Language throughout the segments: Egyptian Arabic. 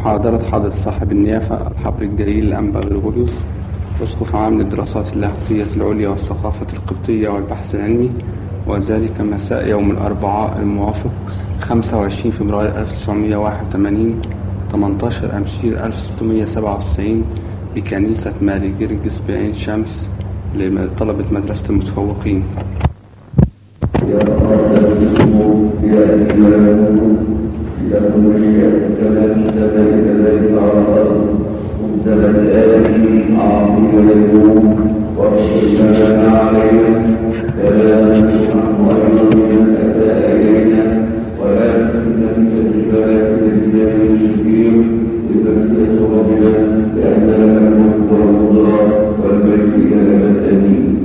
محاضرة حضرة صاحب النيافة الحبر الجليل الأنبا غريغوريوس أسقف عام للدراسات اللاهوتية العليا والثقافة القبطية والبحث العلمي وذلك مساء يوم الأربعاء الموافق 25 فبراير 1981 18 أمشير 1697 بكنيسة ماري جرجس بعين شمس لطلبة مدرسة المتفوقين يا قدسه يا إله لكم مشيئة كما في السماء كذلك على الأرض قدم الآن أعطي لكم واغفر لنا علينا كما نحن أيضا من أساء إلينا ولا تفتنا في تجربة الذين من الشرير بمسيئة ربنا لأن لك الملك والقدرة والملك إلى الأبد آمين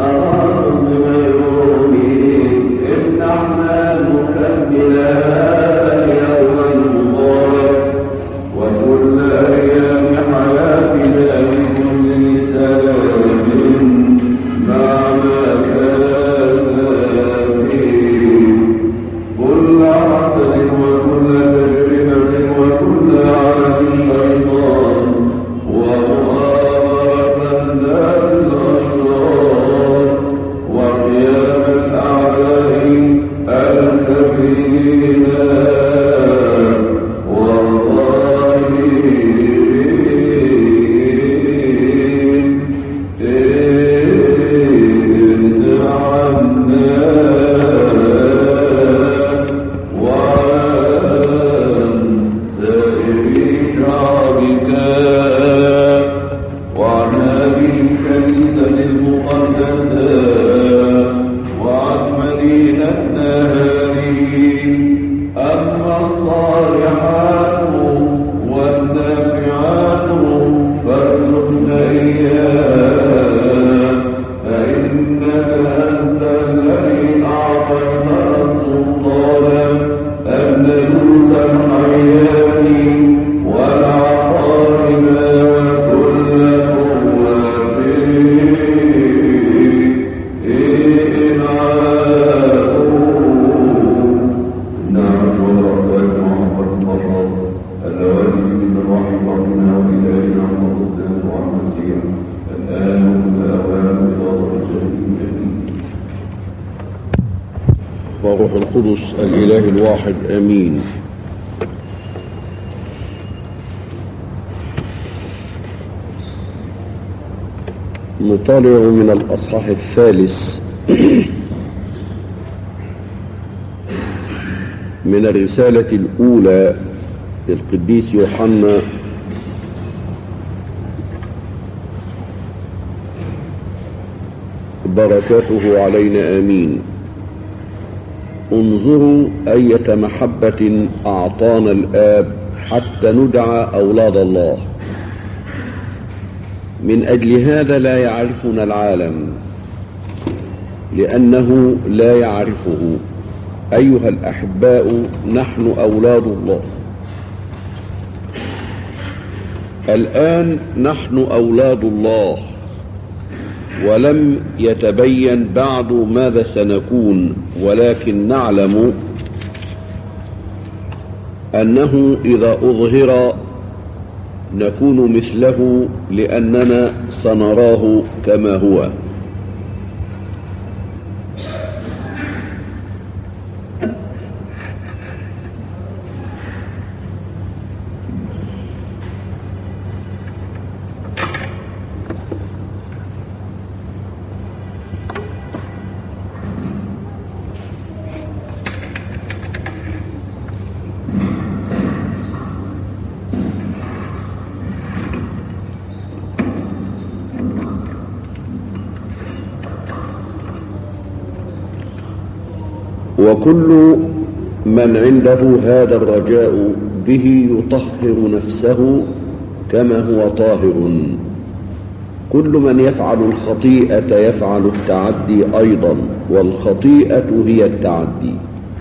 الرحمن مكملا القدس الإله الواحد آمين نطالع من الأصحاح الثالث من الرسالة الأولى للقديس يوحنا بركاته علينا آمين انظروا أية محبة أعطانا الآب حتى ندعى أولاد الله من أجل هذا لا يعرفنا العالم لأنه لا يعرفه أيها الأحباء نحن أولاد الله الآن نحن أولاد الله ولم يتبين بعد ماذا سنكون ولكن نعلم أنه إذا أظهر نكون مثله لأننا سنراه كما هو وكل من عنده هذا الرجاء به يطهر نفسه كما هو طاهر كل من يفعل الخطيئة يفعل التعدي أيضا والخطيئة هي التعدي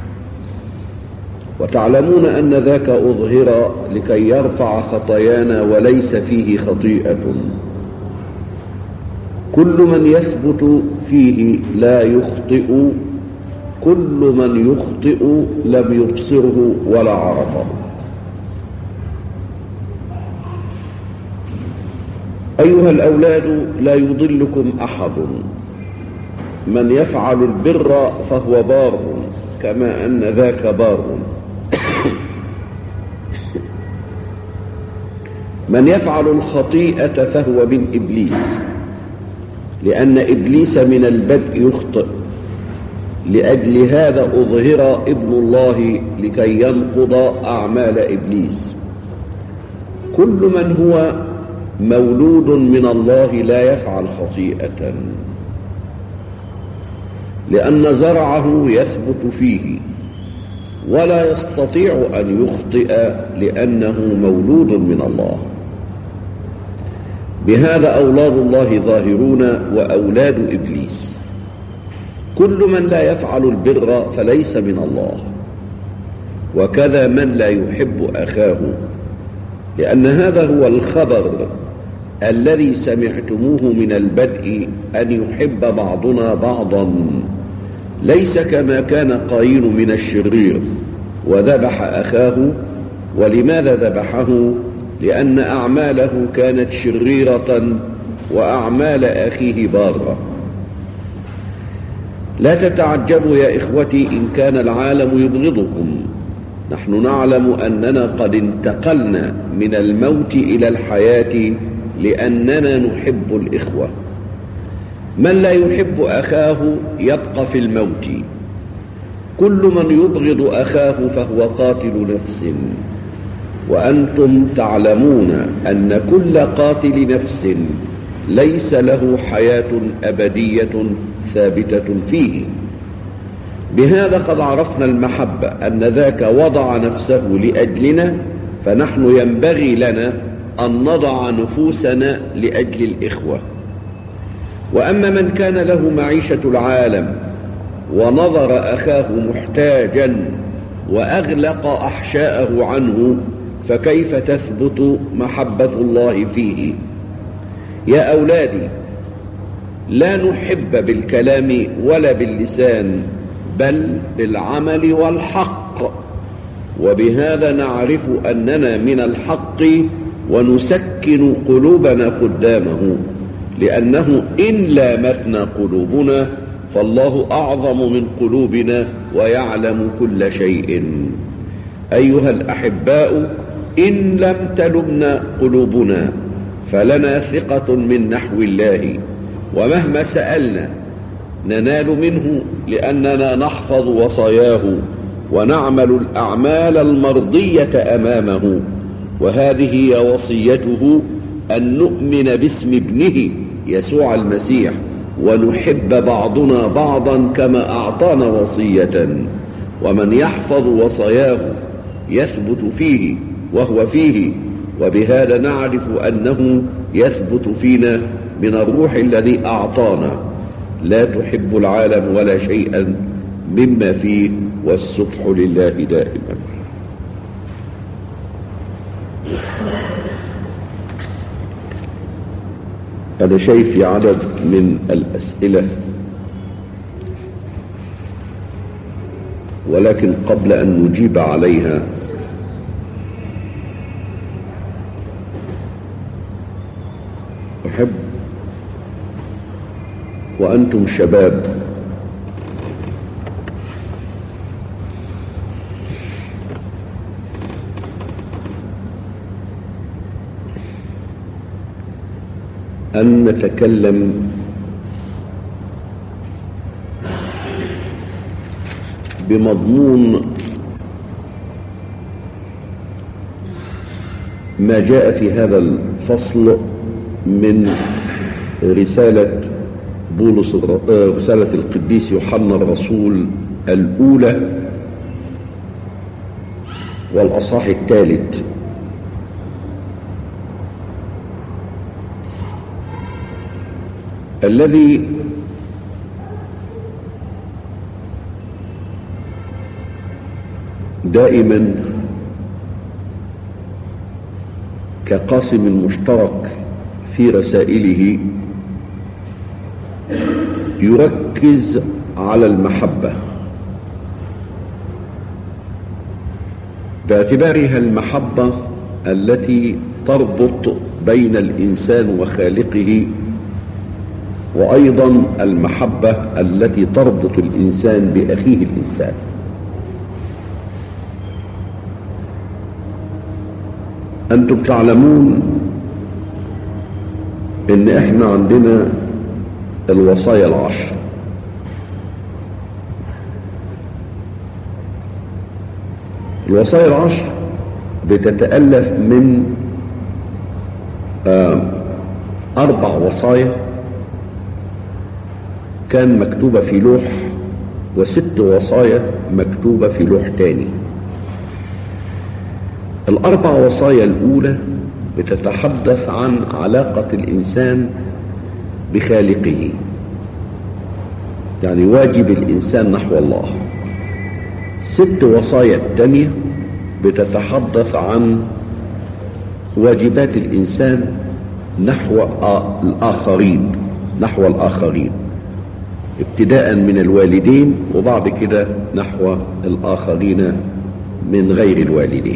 وتعلمون أن ذاك أظهر لكي يرفع خطايانا وليس فيه خطيئة كل من يثبت فيه لا يخطئ كل من يخطئ لم يبصره ولا عرفه أيها الأولاد لا يضلكم أحد من يفعل البر فهو بار كما أن ذاك بار من يفعل الخطيئة فهو من إبليس لأن إبليس من البدء يخطئ لأجل هذا أظهر ابن الله لكي ينقض أعمال إبليس كل من هو مولود من الله لا يفعل خطيئة لأن زرعه يثبت فيه ولا يستطيع أن يخطئ لأنه مولود من الله بهذا أولاد الله ظاهرون وأولاد إبليس كل من لا يفعل البر فليس من الله وكذا من لا يحب أخاه لأن هذا هو الخبر الذي سمعتموه من البدء أن يحب بعضنا بعضا ليس كما كان قايين من الشرير وذبح أخاه ولماذا ذبحه لأن أعماله كانت شريرة وأعمال أخيه بارة لا تتعجبوا يا إخوتي إن كان العالم يبغضكم نحن نعلم أننا قد انتقلنا من الموت إلى الحياة لأننا نحب الإخوة من لا يحب أخاه يبقى في الموت كل من يبغض أخاه فهو قاتل نفس وأنتم تعلمون أن كل قاتل نفس ليس له حياة أبدية ثابتة فيه بهذا قد عرفنا المحبة أن ذاك وضع نفسه لأجلنا فنحن ينبغي لنا أن نضع نفوسنا لأجل الإخوة وأما من كان له معيشة العالم ونظر أخاه محتاجا وأغلق أحشاءه عنه فكيف تثبت محبة الله فيه يا أولادي لا نحب بالكلام ولا باللسان بل بالعمل والحق وبهذا نعرف أننا من الحق ونسكن قلوبنا قدامه لأنه إن لامتنا قلوبنا فالله أعظم من قلوبنا ويعلم كل شيء أيها الأحباء إن لم تلمنا قلوبنا فلنا ثقة من نحو الله ومهما سألنا ننال منه لأننا نحفظ وصاياه ونعمل الأعمال المرضية أمامه وهذه هي وصيته أن نؤمن باسم ابنه يسوع المسيح ونحب بعضنا بعضا كما أعطانا وصية ومن يحفظ وصاياه يثبت فيه وهو فيه وبهذا نعرف أنه يثبت فينا من الروح الذي أعطانا لا تحب العالم ولا شيئا مما فيه والسبح لله دائما أنا شايف في عدد من الأسئلة ولكن قبل أن نجيب عليها أحب وأنتم شباب أن نتكلم بمضمون ما جاء في هذا الفصل من رسالة بولس رسالة القديس يوحنا الرسول الأولى والأصح الثالث الذي دائما كقاسم مشترك في رسائله يركز على المحبة باعتبارها المحبة التي تربط بين الإنسان وخالقه وأيضا المحبة التي تربط الإنسان بأخيه الإنسان أنتم تعلمون إن إحنا عندنا الوصايا العشر الوصايا العشر بتتألف من أربع وصايا كان مكتوبة في لوح وست وصايا مكتوبة في لوح تاني الأربع وصايا الأولى بتتحدث عن علاقة الإنسان بخالقه يعني واجب الإنسان نحو الله ست وصايا التانية بتتحدث عن واجبات الإنسان نحو الآخرين نحو الآخرين ابتداء من الوالدين وبعد كده نحو الآخرين من غير الوالدين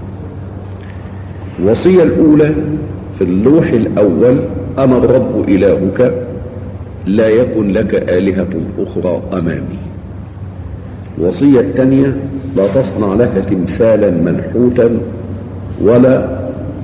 الوصية الأولى في اللوح الأول أنا الرب إلهك لا يكن لك آلهة أخرى أمامي الوصية الثانية لا تصنع لك تمثالا منحوتا ولا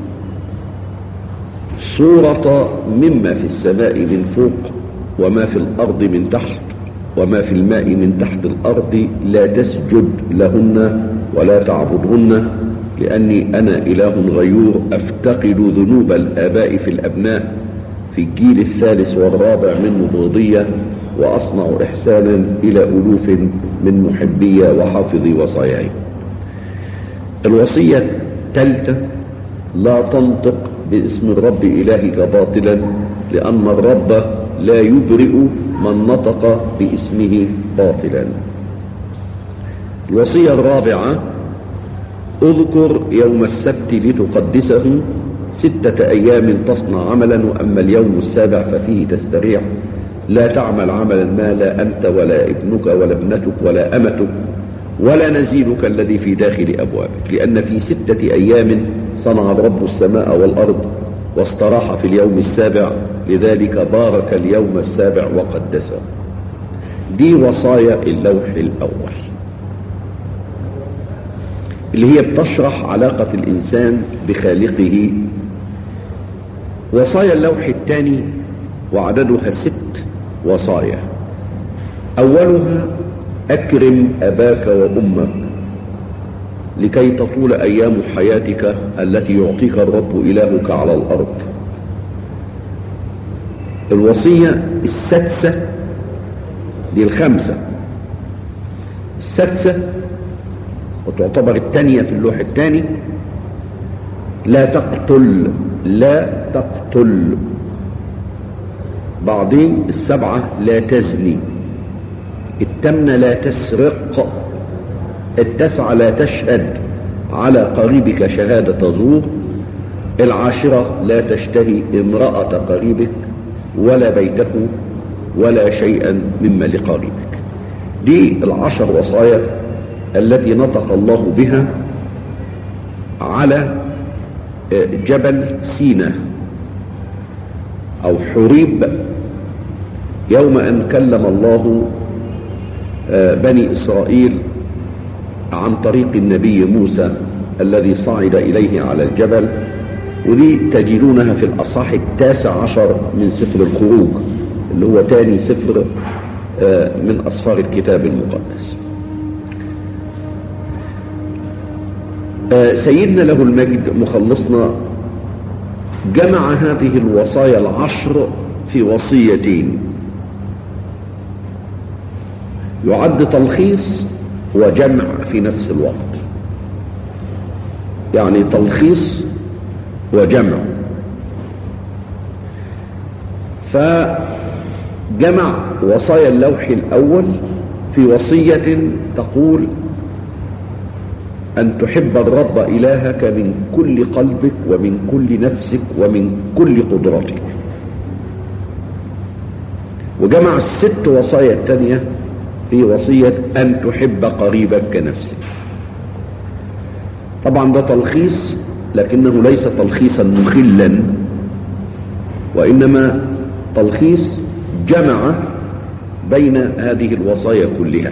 صورة مما في السماء من فوق وما في الأرض من تحت وما في الماء من تحت الأرض لا تسجد لهن ولا تعبدهن لأني أنا إله غيور أفتقد ذنوب الآباء في الأبناء في الجيل الثالث والرابع من مبغضية وأصنع إحسانا إلى ألوف من محبي وحافظي وصاياي الوصية الثالثة لا تنطق باسم الرب إلهك باطلا لأن الرب لا يبرئ من نطق باسمه باطلا الوصية الرابعة اذكر يوم السبت لتقدسه ستة أيام تصنع عملا وأما اليوم السابع ففيه تستريح لا تعمل عملا ما لا أنت ولا ابنك ولا ابنتك ولا أمتك ولا نزيلك الذي في داخل أبوابك لأن في ستة أيام صنع الرب السماء والأرض واستراح في اليوم السابع لذلك بارك اليوم السابع وقدسه دي وصايا اللوح الأول اللي هي بتشرح علاقة الإنسان بخالقه وصايا اللوح الثاني وعددها ست وصايا أولها أكرم أباك وأمك لكي تطول أيام حياتك التي يعطيك الرب إلهك على الأرض الوصية السادسة دي الخمسة السادسة وتعتبر الثانية في اللوح الثاني لا تقتل لا تقتل بعضين السبعة لا تزني التمنة لا تسرق التسعة لا تشهد على قريبك شهادة زور العاشرة لا تشتهي امرأة قريبك ولا بيته ولا شيئا مما لقريبك دي العشر وصايا التي نطق الله بها على جبل سينا أو حريب يوم أن كلم الله بني إسرائيل عن طريق النبي موسى الذي صعد إليه على الجبل ودي تجدونها في الأصح التاسع عشر من سفر الخروج اللي هو تاني سفر من أصفار الكتاب المقدس سيدنا له المجد مخلصنا جمع هذه الوصايا العشر في وصيتين يعد تلخيص وجمع في نفس الوقت يعني تلخيص وجمع فجمع وصايا اللوح الأول في وصية تقول أن تحب الرب إلهك من كل قلبك ومن كل نفسك ومن كل قدرتك وجمع الست وصايا التانية في وصية أن تحب قريبك كنفسك طبعا ده تلخيص لكنه ليس تلخيصا مخلا وإنما تلخيص جمع بين هذه الوصايا كلها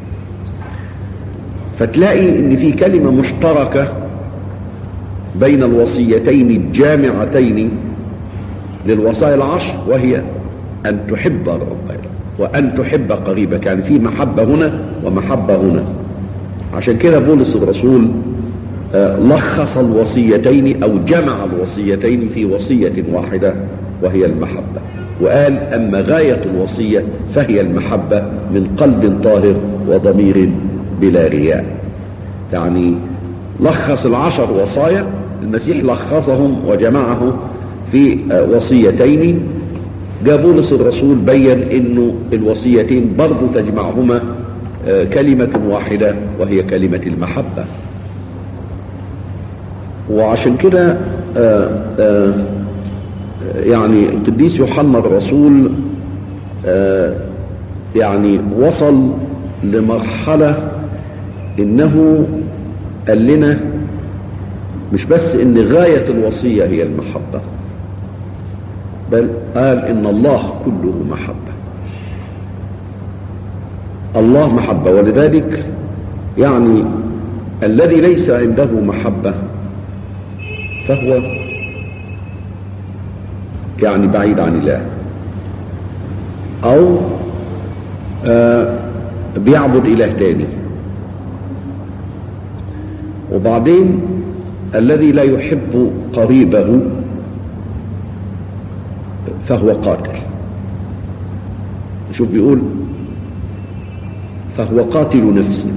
فتلاقي ان في كلمة مشتركة بين الوصيتين الجامعتين للوصايا العشر وهي ان تحب الرب وان تحب قريبك يعني في محبة هنا ومحبة هنا عشان كده بولس الرسول لخص الوصيتين او جمع الوصيتين في وصية واحدة وهي المحبة وقال اما غاية الوصية فهي المحبة من قلب طاهر وضمير بلا رياء يعني لخص العشر وصايا المسيح لخصهم وجمعهم في وصيتين جاء بولس الرسول بين انه الوصيتين برضو تجمعهما كلمة واحدة وهي كلمة المحبة وعشان كده يعني القديس يوحنا الرسول يعني وصل لمرحلة انه قال لنا مش بس ان غاية الوصية هي المحبة بل قال ان الله كله محبة الله محبة ولذلك يعني الذي ليس عنده محبة فهو يعني بعيد عن الله او آه بيعبد اله تاني وبعدين الذي لا يحب قريبه فهو قاتل شوف بيقول فهو قاتل نفس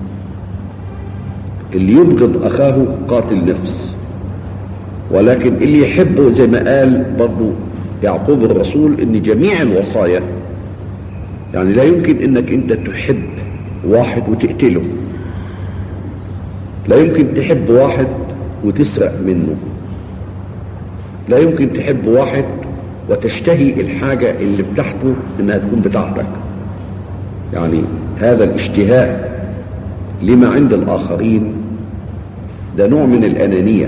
اللي يبغض اخاه قاتل نفس ولكن اللي يحبه زي ما قال برضو يعقوب الرسول ان جميع الوصايا يعني لا يمكن انك انت تحب واحد وتقتله لا يمكن تحب واحد وتسرق منه لا يمكن تحب واحد وتشتهي الحاجة اللي بتاعته انها تكون بتاعتك يعني هذا الاشتهاء لما عند الاخرين ده نوع من الانانية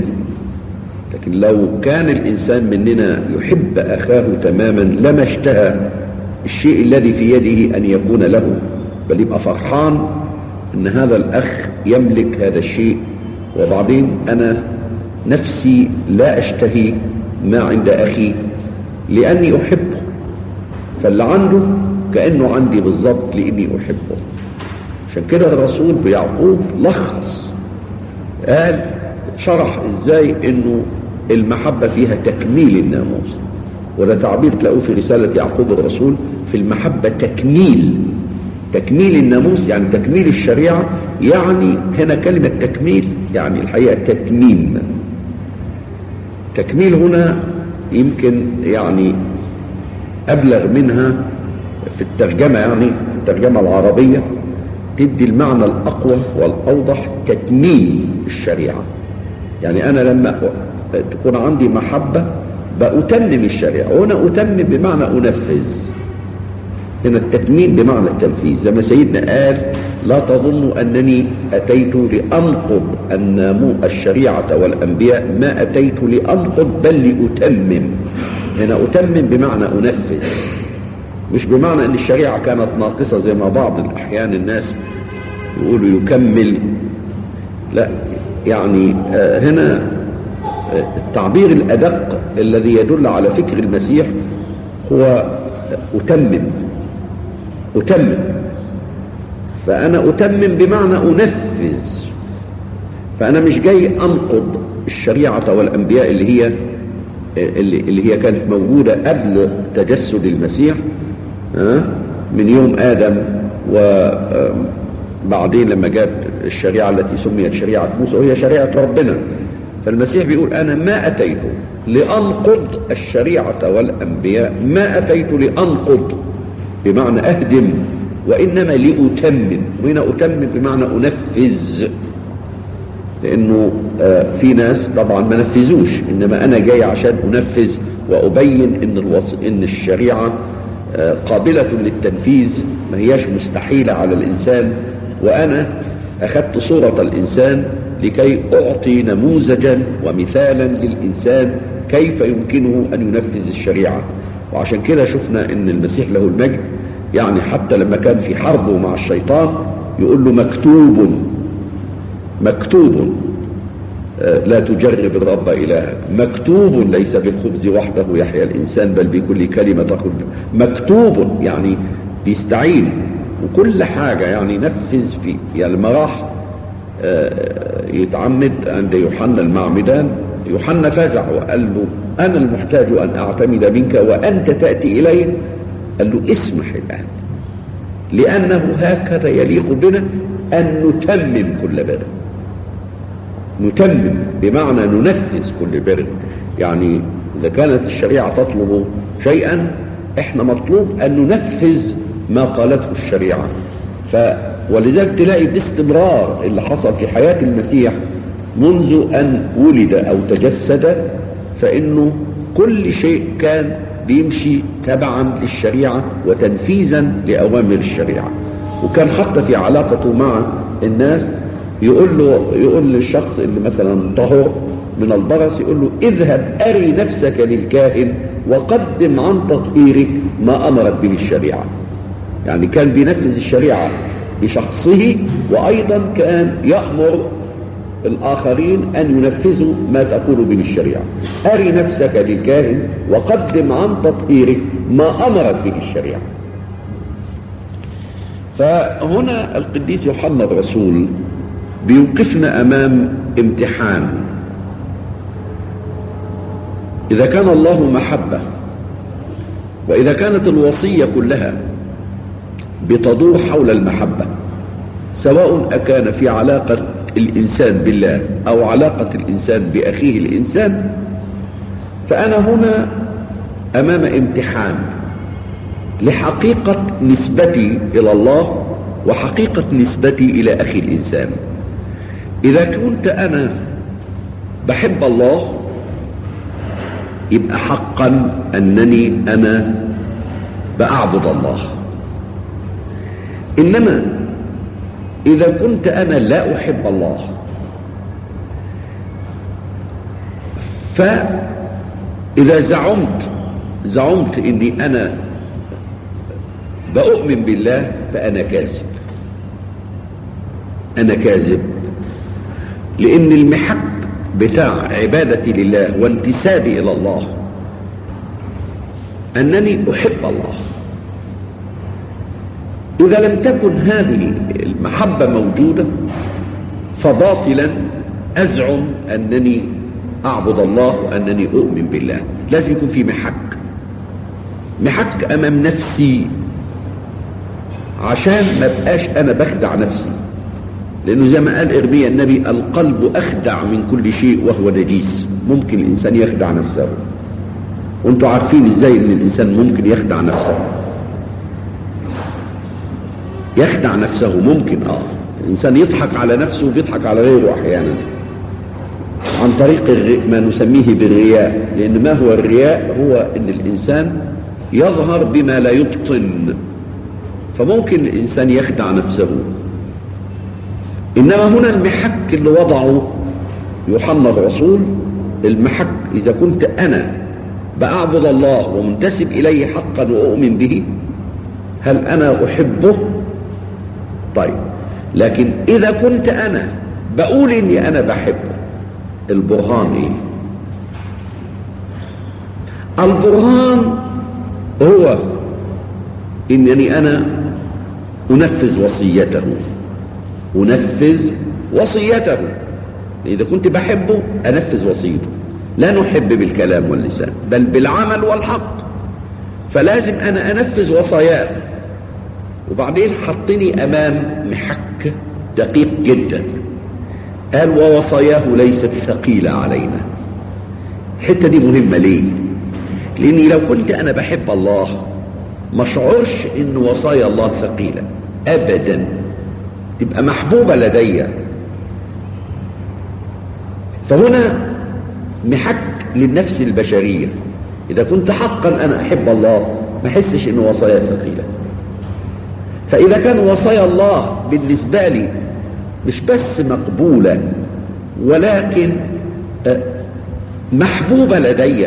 لكن لو كان الانسان مننا يحب اخاه تماما لما اشتهى الشيء الذي في يده أن يكون له بل يبقى فرحان أن هذا الأخ يملك هذا الشيء وبعدين أنا نفسي لا أشتهي ما عند أخي لأني أحبه فاللي عنده كأنه عندي بالضبط لأني أحبه عشان كده الرسول بيعقوب لخص قال شرح ازاي انه المحبة فيها تكميل الناموس وده تعبير تلاقوه في رسالة يعقوب الرسول في المحبة تكميل تكميل الناموس يعني تكميل الشريعة يعني هنا كلمة تكميل يعني الحقيقة تتميم تكميل هنا يمكن يعني أبلغ منها في الترجمة يعني الترجمة العربية تدي المعنى الأقوى والأوضح تتميم الشريعة يعني أنا لما تكون عندي محبة بأتمم الشريعة وهنا أتمم بمعنى أنفذ هنا التتميم بمعنى التنفيذ زي ما سيدنا قال لا تظنوا أنني أتيت لأنقض النامو الشريعة والأنبياء ما أتيت لأنقض بل لأتمم هنا أتمم بمعنى أنفذ مش بمعنى أن الشريعة كانت ناقصة زي ما بعض الأحيان الناس يقولوا يكمل لا يعني هنا التعبير الأدق الذي يدل على فكر المسيح هو أتمم أتمم فأنا أتمم بمعنى أنفذ فأنا مش جاي أنقض الشريعة والأنبياء اللي هي اللي, اللي هي كانت موجودة قبل تجسد المسيح من يوم آدم وبعدين لما جاءت الشريعة التي سميت شريعة موسى وهي شريعة ربنا فالمسيح بيقول أنا ما أتيت لأنقض الشريعة والأنبياء ما أتيت لأنقض بمعنى أهدم وإنما لأتمم وهنا أتمم بمعنى أنفذ لأنه في ناس طبعا ما نفذوش إنما أنا جاي عشان أنفذ وأبين إن, الوص... إن الشريعة قابلة للتنفيذ ما هياش مستحيلة على الإنسان وأنا أخذت صورة الإنسان لكي أعطي نموذجا ومثالا للإنسان كيف يمكنه أن ينفذ الشريعة وعشان كده شفنا أن المسيح له المجد يعني حتى لما كان في حربه مع الشيطان يقول له مكتوب مكتوب لا تجرب الرب إلهك مكتوب ليس بالخبز وحده يحيا الإنسان بل بكل كلمة تخرج مكتوب يعني بيستعين وكل حاجة يعني نفذ في يعني لما راح يتعمد عند يوحنا المعمدان يوحنا فزع وقال له أنا المحتاج أن أعتمد منك وأنت تأتي إلي قال له اسمح الآن لأنه هكذا يليق بنا أن نتمم كل بر نتمم بمعنى ننفذ كل بر يعني إذا كانت الشريعة تطلب شيئا احنا مطلوب أن ننفذ ما قالته الشريعة ف ولذلك تلاقي باستمرار اللي حصل في حياة المسيح منذ أن ولد أو تجسد فإنه كل شيء كان بيمشي تبعا للشريعة وتنفيذا لأوامر الشريعة وكان حتى في علاقته مع الناس يقول له يقول للشخص اللي مثلا طهر من البرص يقول له اذهب أري نفسك للكاهن وقدم عن تطهيرك ما أمرت به الشريعة يعني كان بينفذ الشريعة بشخصه وأيضا كان يأمر الآخرين أن ينفذوا ما تقول به الشريعة أري نفسك للكاهن وقدم عن تطهيرك ما أمرت به الشريعة فهنا القديس يوحنا الرسول بيوقفنا أمام امتحان إذا كان الله محبة وإذا كانت الوصية كلها بتدور حول المحبة سواء أكان في علاقة الإنسان بالله أو علاقة الإنسان بأخيه الإنسان فأنا هنا أمام امتحان لحقيقة نسبتي إلى الله وحقيقة نسبتي إلى أخي الإنسان إذا كنت أنا بحب الله يبقى حقا أنني أنا بأعبد الله إنما إذا كنت أنا لا أحب الله فإذا زعمت زعمت إني أنا بأؤمن بالله فأنا كاذب أنا كاذب لأن المحك بتاع عبادتي لله وانتسابي إلى الله أنني أحب الله إذا لم تكن هذه المحبة موجودة فباطلا أزعم أنني أعبد الله وأنني أؤمن بالله لازم يكون في محك محك أمام نفسي عشان ما بقاش أنا بخدع نفسي لأنه زي ما قال إرميا النبي القلب أخدع من كل شيء وهو نجيس ممكن الإنسان يخدع نفسه وانتوا عارفين ازاي ان الإنسان ممكن يخدع نفسه يخدع نفسه ممكن اه الإنسان يضحك على نفسه وبيضحك على غيره أحيانا عن طريق ما نسميه بالرياء لأن ما هو الرياء هو أن الإنسان يظهر بما لا يبطن فممكن الإنسان يخدع نفسه إنما هنا المحك اللي وضعه يوحنا الرسول المحك إذا كنت أنا بأعبد الله ومنتسب إليه حقا وأؤمن به هل أنا أحبه طيب لكن إذا كنت أنا بقول إني أنا بحبه البرهان إيه البرهان هو إنني أنا أنفذ وصيته أنفذ وصيته إذا كنت بحبه أنفذ وصيته لا نحب بالكلام واللسان بل بالعمل والحق فلازم أنا أنفذ وصاياه وبعدين حطني أمام محك دقيق جدا قال ووصاياه ليست ثقيلة علينا الحتة دي مهمة ليه لأني لو كنت أنا بحب الله ما اشعرش ان وصايا الله ثقيلة ابدا تبقى محبوبة لدي فهنا محك للنفس البشرية اذا كنت حقا انا احب الله ما احسش ان وصايا ثقيلة فاذا كان وصايا الله بالنسبة لي مش بس مقبولة ولكن محبوبة لدي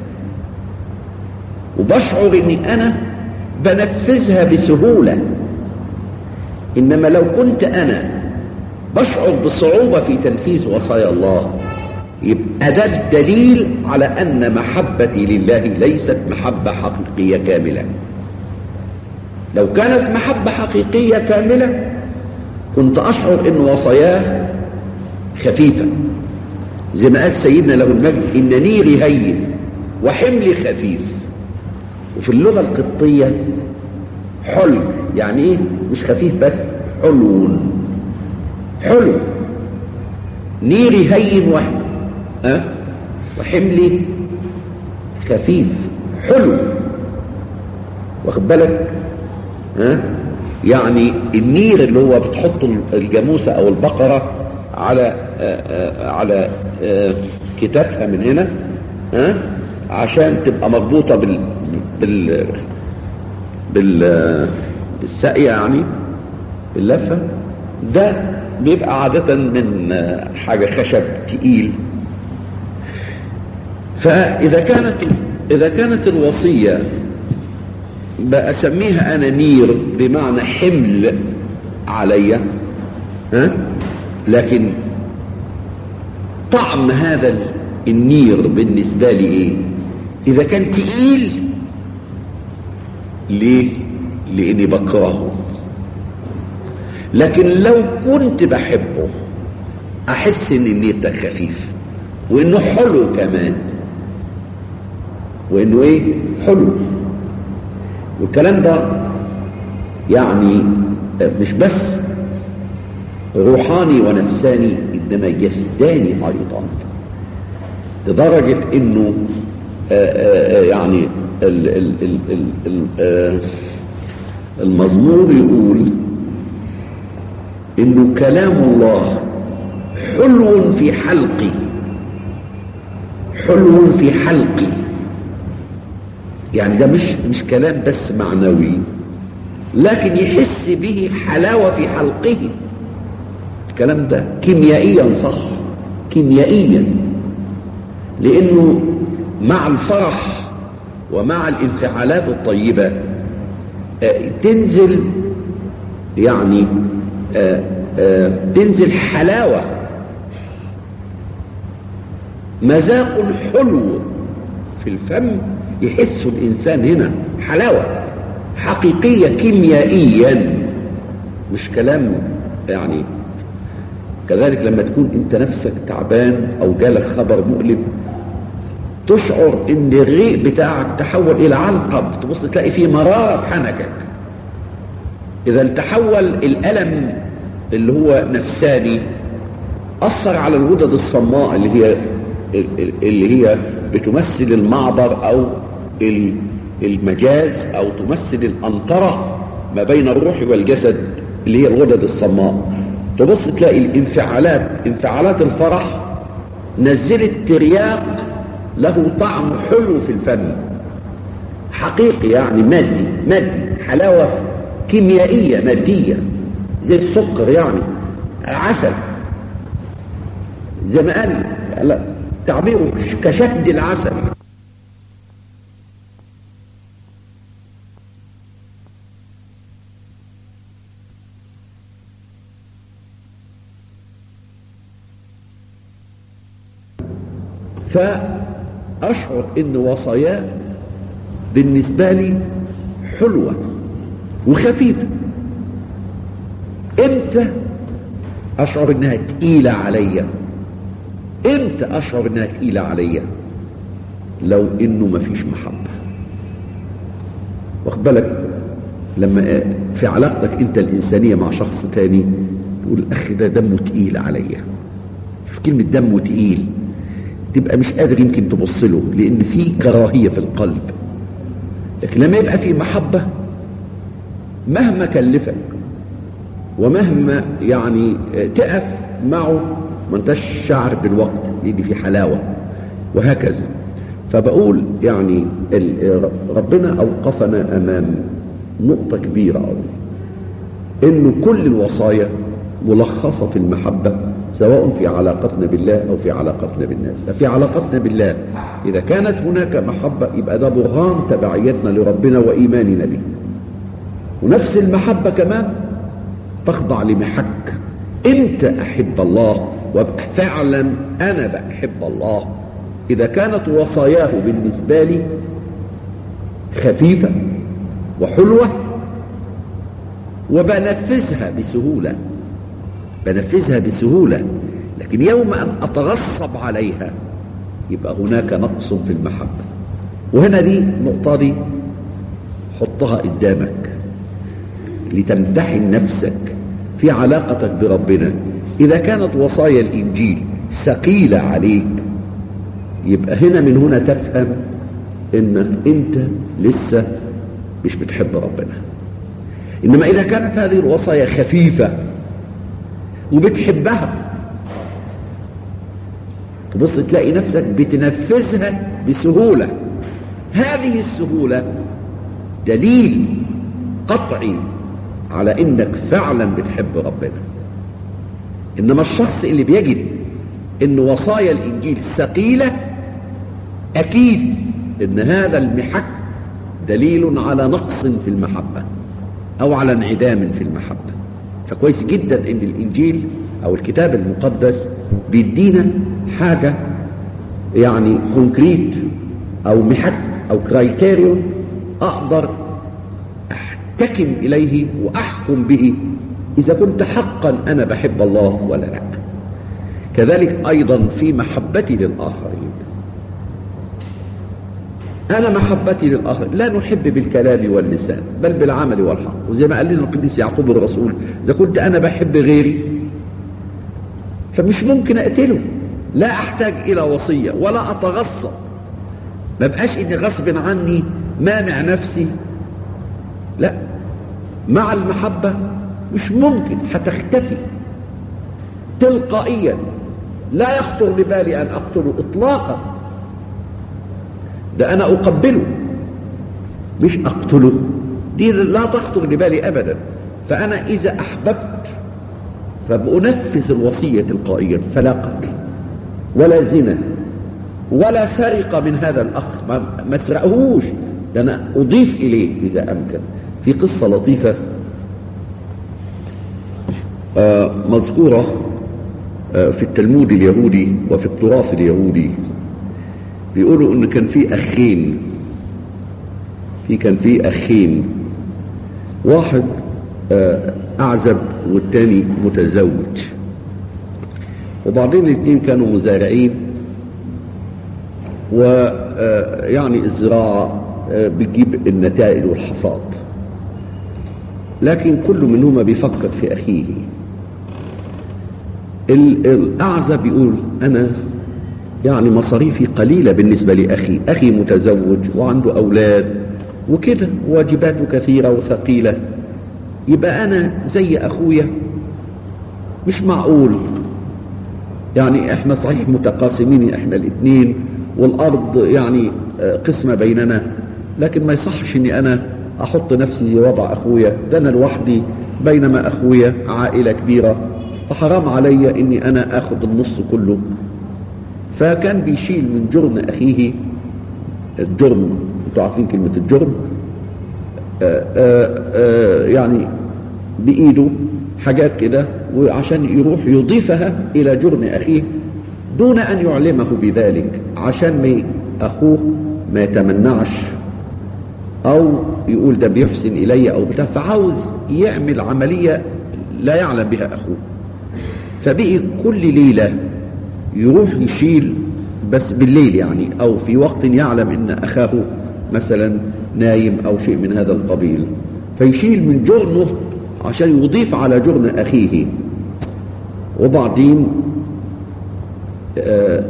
وبشعر اني انا بنفذها بسهولة إنما لو كنت أنا بشعر بصعوبة في تنفيذ وصايا الله يبقى ده الدليل على أن محبتي لله ليست محبة حقيقية كاملة لو كانت محبة حقيقية كاملة كنت أشعر أن وصاياه خفيفة زي ما قال سيدنا له المجد إن نيري هين وحملي خفيف وفي اللغة القبطية حلو يعني ايه مش خفيف بس حلو حلو نيري هين وح... أه؟ وحملي خفيف حلو واخد بالك أه؟ يعني النير اللي هو بتحط الجاموسة او البقرة على آآ على آآ كتافها من هنا أه؟ عشان تبقى مربوطة بال بال بال بالساقية يعني اللفة ده بيبقى عادة من حاجة خشب تقيل فإذا كانت إذا كانت الوصية بأسميها أنا نير بمعنى حمل عليا ها لكن طعم هذا النير بالنسبة لي إيه إذا كان تقيل ليه لاني بكرهه لكن لو كنت بحبه احس ان النية خفيف وانه حلو كمان وانه ايه حلو والكلام ده يعني مش بس روحاني ونفساني انما جسداني ايضا لدرجة انه آآ آآ يعني ال ال ال ال ال المزمور يقول انه كلام الله حلو في حلقي حلو في حلقي يعني ده مش مش كلام بس معنوي لكن يحس به حلاوة في حلقه الكلام ده كيميائيا صح كيميائيا لانه مع الفرح ومع الانفعالات الطيبة آه، تنزل يعني آه، آه، تنزل حلاوة مذاق حلو في الفم يحس الإنسان هنا حلاوة حقيقية كيميائيا مش كلام يعني كذلك لما تكون انت نفسك تعبان او جالك خبر مؤلم تشعر ان الريق بتاعك تحول الى علقم تبص تلاقي فيه مرارة في حنكك اذا تحول الالم اللي هو نفساني اثر على الغدد الصماء اللي هي اللي هي بتمثل المعبر او المجاز او تمثل الانطرة ما بين الروح والجسد اللي هي الغدد الصماء تبص تلاقي الانفعالات انفعالات الفرح نزلت ترياق له طعم حلو في الفم حقيقي يعني مادي مادي حلاوة كيميائية مادية زي السكر يعني عسل زي ما قال تعبيره كشهد العسل فأشعر إن وصاياه بالنسبة لي حلوة وخفيفة امتى أشعر إنها تقيلة عليا امتى أشعر إنها تقيلة عليا لو إنه مفيش محبة واخد بالك لما في علاقتك انت الإنسانية مع شخص تاني تقول الأخ ده دمه تقيل عليا في كلمة دمه تقيل تبقى مش قادر يمكن تبص له لان في كراهيه في القلب لكن لما يبقى في محبه مهما كلفك ومهما يعني تقف معه ما انتش شعر بالوقت لان في حلاوه وهكذا فبقول يعني ربنا اوقفنا امام نقطه كبيره قوي انه كل الوصايا ملخصه في المحبه سواء في علاقتنا بالله أو في علاقتنا بالناس ففي علاقتنا بالله إذا كانت هناك محبة يبقى ده برهان تبعيتنا لربنا وإيماننا به ونفس المحبة كمان تخضع لمحك امتى أحب الله وابقى فعلا أنا بحب الله إذا كانت وصاياه بالنسبة لي خفيفة وحلوة وبنفذها بسهولة بنفذها بسهولة لكن يوم أن أتغصب عليها يبقى هناك نقص في المحبة وهنا دي النقطة دي حطها قدامك لتمتحن نفسك في علاقتك بربنا إذا كانت وصايا الإنجيل ثقيلة عليك يبقى هنا من هنا تفهم انك انت لسه مش بتحب ربنا انما اذا كانت هذه الوصايا خفيفة وبتحبها تبص تلاقي نفسك بتنفذها بسهولة هذه السهولة دليل قطعي على انك فعلا بتحب ربنا انما الشخص اللي بيجد ان وصايا الانجيل ثقيلة اكيد ان هذا المحك دليل على نقص في المحبة او على انعدام في المحبة فكويس جدا ان الانجيل او الكتاب المقدس بيدينا حاجة يعني كونكريت او محك او كرايتيريون اقدر احتكم اليه واحكم به اذا كنت حقا انا بحب الله ولا لا كذلك ايضا في محبتي للاخرين انا محبتي للاخر لا نحب بالكلام واللسان بل بالعمل والحق وزي ما قال لنا القديس يعقوب الرسول اذا كنت انا بحب غيري فمش ممكن اقتله لا احتاج الى وصيه ولا اتغصب ما بقاش اني غصب عني مانع نفسي لا مع المحبه مش ممكن هتختفي تلقائيا لا يخطر ببالي ان اقتله اطلاقا ده انا اقبله مش اقتله دي لا تخطر لبالي ابدا فانا اذا احببت فبأنفذ الوصية تلقائيا فلا قتل ولا زنا ولا سرقة من هذا الأخ ما, ما اسرقهوش ده أنا أضيف إليه إذا أمكن في قصة لطيفة آه، مذكورة آه، في التلمود اليهودي وفي التراث اليهودي بيقولوا ان كان في اخين في كان في اخين واحد آه، اعزب والتاني متزوج وبعدين الاثنين كانوا مزارعين ويعني الزراعة آه، بتجيب النتائج والحصاد لكن كل منهما بيفكر في أخيه ال- الأعزب يقول أنا يعني مصاريفي قليلة بالنسبة لأخي أخي متزوج وعنده أولاد وكده واجباته كثيرة وثقيلة يبقى أنا زي أخويا مش معقول يعني احنا صحيح متقاسمين احنا الاثنين والارض يعني آه، قسمة بيننا لكن ما يصحش اني انا احط نفسي زي وضع اخويا ده انا لوحدي بينما اخويا عائلة كبيرة فحرام عليا اني انا اخد النص كله فكان بيشيل من جرم اخيه الجرم انتوا عارفين كلمة الجرم آه، آه، آه، يعني بإيده حاجات كده وعشان يروح يضيفها إلى جرم أخيه دون أن يعلمه بذلك عشان ما ي- أخوه ما يتمنعش أو يقول ده بيحسن إلي أو بتاع فعاوز يعمل عملية لا يعلم بها أخوه فبقي كل ليلة يروح يشيل بس بالليل يعني أو في وقت يعلم إن أخاه مثلا نايم أو شيء من هذا القبيل فيشيل من جرمه عشان يضيف على جرم أخيه وبعدين آه،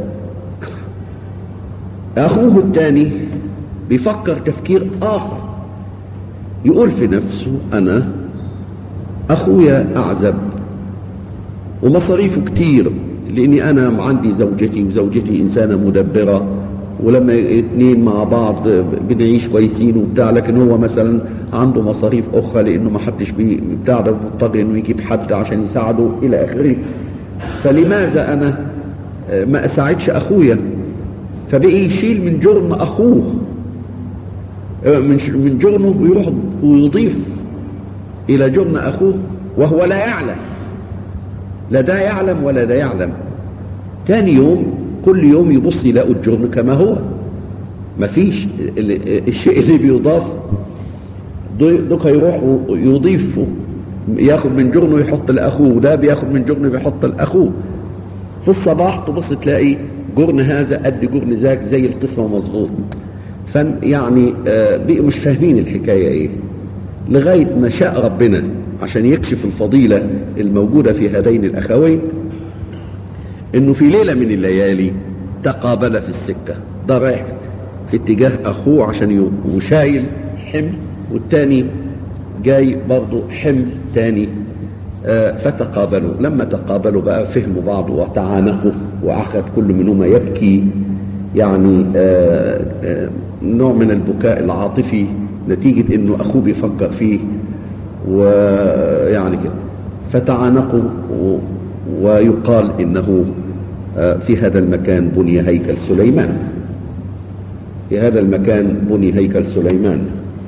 أخوه الثاني بيفكر تفكير آخر يقول في نفسه أنا أخويا أعزب ومصاريفه كتير لاني انا عندي زوجتي وزوجتي انسانه مدبره ولما اتنين مع بعض بنعيش كويسين وبتاع لكن هو مثلا عنده مصاريف اخرى لانه ما حدش بي- بتاع ده مضطر انه يجيب حد عشان يساعده الى اخره فلماذا انا آه، ما اساعدش اخويا فبقي يشيل من جرم اخوه آه، من ش- من جرمه ويروح ويضيف الى جرم اخوه وهو لا يعلم لا ده يعلم ولا ده يعلم تاني يوم كل يوم يبص يلاقوا الجرم كما هو مفيش ال- الشيء اللي بيضاف دو- دوك هيروح يضيف ياخد من جرنه يحط لاخوه ده بياخد من جرنه بيحط لاخوه في الصباح تبص تلاقي جرن هذا قد جرن ذاك زي القسمه مظبوط فن يعني آه، بقوا مش فاهمين الحكايه ايه لغايه ما شاء ربنا عشان يكشف الفضيله الموجوده في هذين الاخوين انه في ليله من الليالي تقابل في السكه ده رايح في اتجاه اخوه عشان ي- وشايل حمل والتاني جاي برضه حمل تاني آه، فتقابلوا لما تقابلوا بقى فهموا بعض وتعانقوا واخذ كل منهما يبكي يعني آه، آه، نوع من البكاء العاطفي نتيجة انه اخوه بيفكر فيه ويعني كده فتعانقوا و- ويقال انه آه، في هذا المكان بني هيكل سليمان في هذا المكان بني هيكل سليمان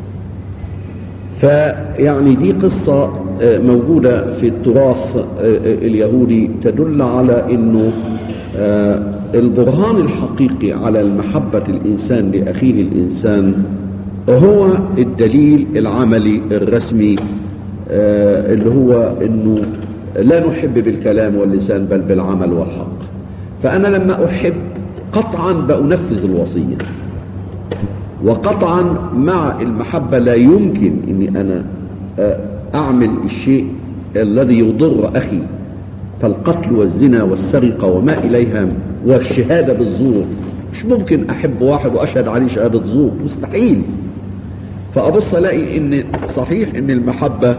فيعني دي قصة آه، موجودة في التراث آه، آه، اليهودي تدل على انه آه، البرهان الحقيقي على المحبة الإنسان لأخيه الإنسان هو الدليل العملي الرسمي آه، اللي هو انه لا نحب بالكلام واللسان بل بالعمل والحق فأنا لما أحب قطعا بأنفذ الوصية وقطعا مع المحبة لا يمكن اني انا آه، اعمل الشيء الذي يضر اخي فالقتل والزنا والسرقة وما اليها والشهادة بالزور مش ممكن احب واحد واشهد عليه شهادة زور مستحيل فابص الاقي ان صحيح ان المحبة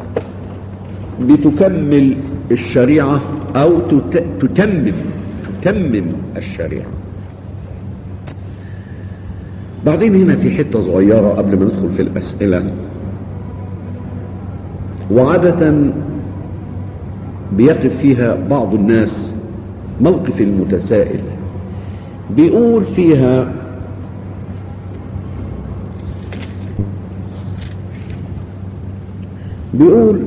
بتكمل الشريعة او تت- تتمم تتمم الشريعة بعدين هنا في حتة صغيرة قبل ما ندخل في الأسئلة وعادة بيقف فيها بعض الناس موقف المتسائل بيقول فيها بيقول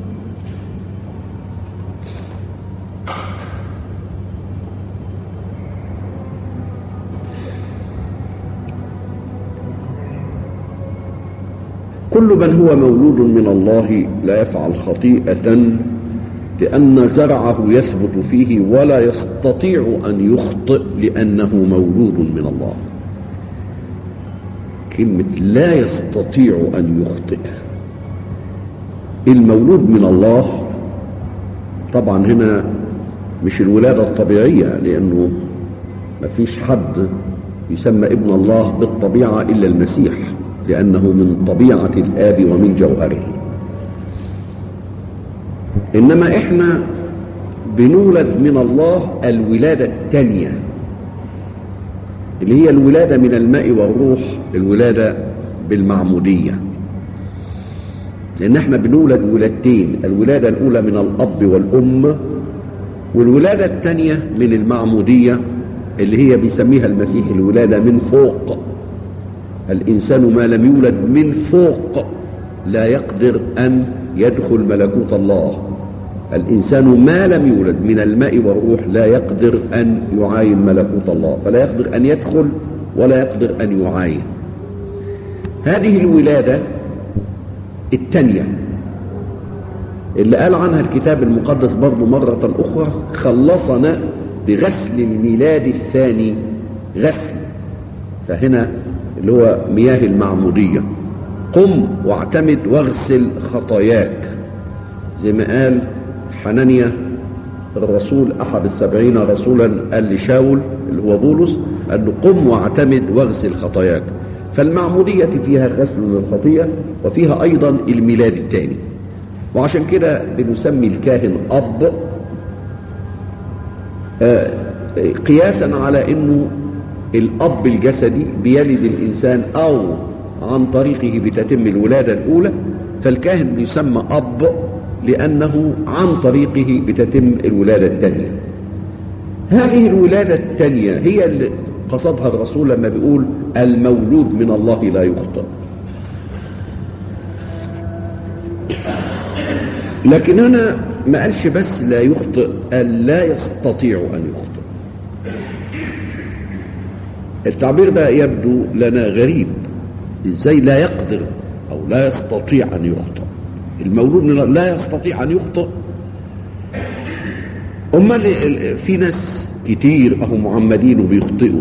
كل من هو مولود من الله لا يفعل خطيئة لأن زرعه يثبت فيه ولا يستطيع أن يخطئ لأنه مولود من الله كلمة لا يستطيع أن يخطئ المولود من الله طبعا هنا مش الولادة الطبيعية لأنه ما فيش حد يسمى ابن الله بالطبيعة إلا المسيح لأنه من طبيعة الآب ومن جوهره إنما إحنا بنولد من الله الولادة الثانية اللي هي الولادة من الماء والروح الولادة بالمعمودية لأن احنا بنولد ولادتين الولادة الأولى من الأب والأم والولادة الثانية من المعمودية اللي هي بيسميها المسيح الولادة من فوق الإنسان ما لم يولد من فوق لا يقدر أن يدخل ملكوت الله الإنسان ما لم يولد من الماء والروح لا يقدر أن يعاين ملكوت الله فلا يقدر أن يدخل ولا يقدر أن يعاين هذه الولادة الثانية اللي قال عنها الكتاب المقدس برضه مرة أخرى خلصنا بغسل الميلاد الثاني غسل فهنا اللي هو مياه المعمودية قم واعتمد واغسل خطاياك زي ما قال حنانيا الرسول أحد السبعين رسولا قال لشاول اللي هو بولس قال له قم واعتمد واغسل خطاياك فالمعمودية فيها غسل للخطية وفيها أيضا الميلاد الثاني وعشان كده بنسمي الكاهن أب آه قياسا على انه الاب الجسدي بيلد الانسان او عن طريقه بتتم الولاده الاولى فالكاهن بيسمى اب لانه عن طريقه بتتم الولاده الثانيه هذه الولاده الثانيه هي اللي قصدها الرسول لما بيقول المولود من الله لا يخطئ لكن هنا ما قالش بس لا يخطئ قال لا يستطيع ان يخطئ التعبير ده يبدو لنا غريب ازاي لا يقدر او لا يستطيع ان يخطئ المولود من لا يستطيع ان يخطئ امال في ناس كتير اهو معمدين وبيخطئوا